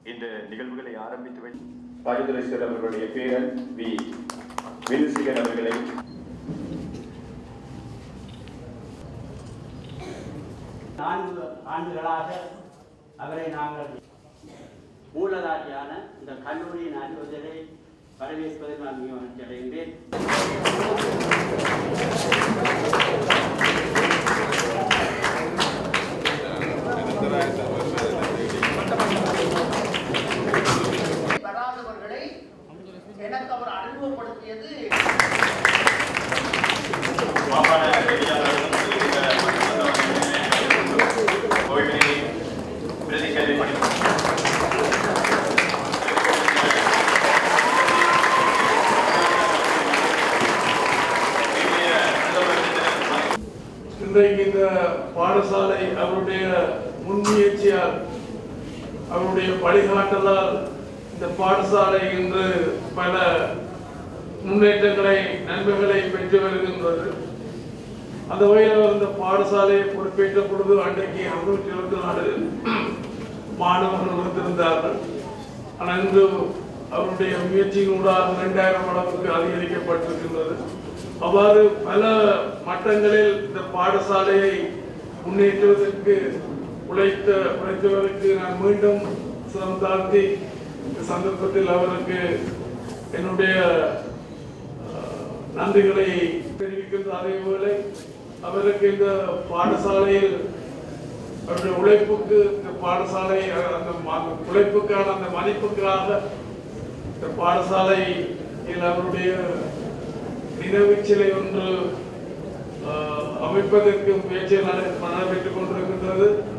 இந்த நிகழ்வுகளை ஆரம்பித்து வை ராஜதுரேஸ்வர் அவர்களுடைய பேரன் வி வினுசிகன் அவர்களை நான்கு ஆண்டுகளாக அவரை நாங்கள் மூலதாரியான இந்த கல்லூரியின் அறிவுதலை வரவேற்பதில் நான் மிக மகிழ்ச்சி அடைகின்றேன் வராதவர்களை எனக்கு அவர் அறிமுகப்படுத்தியது மாகாண செய்தியாளர்களும் இந்த கோயிலினை பிரதிக்கல்வி பணி இன்றைக்கு இந்த பாடசாலை அவருடைய முன்முயற்சியால் அவருடைய வழிகாட்டலால் இந்த பாடசாலை இன்று பல முன்னேற்றங்களை நன்மைகளை பெற்று வருகின்றது அந்த வகையில் அவர் இந்த பாடசாலையை பொறுப்பேற்ற பொழுது அன்றைக்கு அறுநூற்றி இருபத்தி நாலு மாணவர்கள் வந்திருந்தார்கள் ஆனால் இன்று அவருடைய முயற்சியினூடாக இரண்டாயிரம் அளவுக்கு அதிகரிக்கப்பட்டிருக்கின்றது அவ்வாறு பல மட்டங்களில் இந்த பாடசாலையை முன்னேற்றுவதற்கு உழைத்த உழைத்தவருக்கு நான் மீண்டும் சிரம் தாழ்த்தி இந்த சந்தர்ப்பத்தில் அவருக்கு என்னுடைய அஹ், நன்றிகளை தெரிவிக்கின்ற அதேவேளை அவருக்கு இந்த பாடசாலையில் அவருடைய உழைப்புக்கு இந்த பாடசாலை அஹ், அந்த ம- அந்த உழைப்புக்கான அந்த மதிப்புக்காக இந்த பாடசாலையில் அவருடைய நினைவுச் சிலை ஒன்று அஹ், அமைப்பதற்கு முயற்சி நட- நடைபெற்றுக் கொண்டிருக்கின்றது